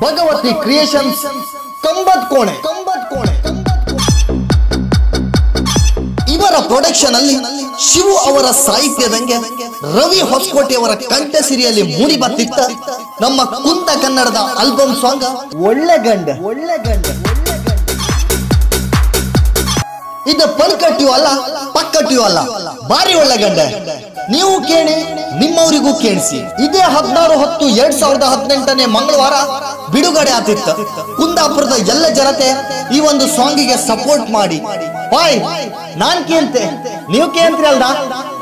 Bhagavati creations ಕಂಬತ್ ಕೋಣೆ ಕಂಬತ್ ಕೋಣೆ ಇವರ ಪ್ರೊಡಕ್ಷನ್ ಅಲ್ಲಿ ಶಿವು ಅವರ ಸಾಹಿತ್ಯದಂಗೆ ರವಿ ಹೊಸಕೋಟೆ ಅವರ ಕಂಠ ಸಿರಿಯಲ್ಲಿ ಮೂಡಿ ಬತ್ತಿತ್ತ ನಮ್ಮ ಕುಂದ ಕನ್ನಡದ ಆಲ್ಬಮ್ ಸಾಂಗ್ ಒಳ್ಳೆ ಗಂಡ ಒಳ್ಳೆ ಗಂಡ ಇದು ಪಲ್ಕಟ್ಟಿಯೂ ಅಲ್ಲ ಪಕ್ಕಟ್ಟಿಯೂ ಅಲ್ಲ ಬಾರಿ ಒಳ್ಳೆ ಗಂಡ ನೀವು ಕೇಳಿ ನಿಮ್ಮವರಿಗೂ ಕೇಳಿಸಿ ಇದೇ ಹದಿನಾರು ಹತ್ತು ಎರಡ್ ಸಾವಿರದ ಹದಿನೆಂಟನೇ ಮಂಗಳವಾರ ಬಿಡುಗಡೆ ಆತಿತ್ತು ಕುಂದಾಪುರದ ಎಲ್ಲ ಜನತೆ ಈ ಒಂದು ಸಾಂಗಿಗೆ ಸಪೋರ್ಟ್ ಮಾಡಿ ಬಾಯ್ ನಾನ್ ಕೇಂತೆ ನೀವು ಕೇಂತ್ರಿ ಅಲ್ದಾ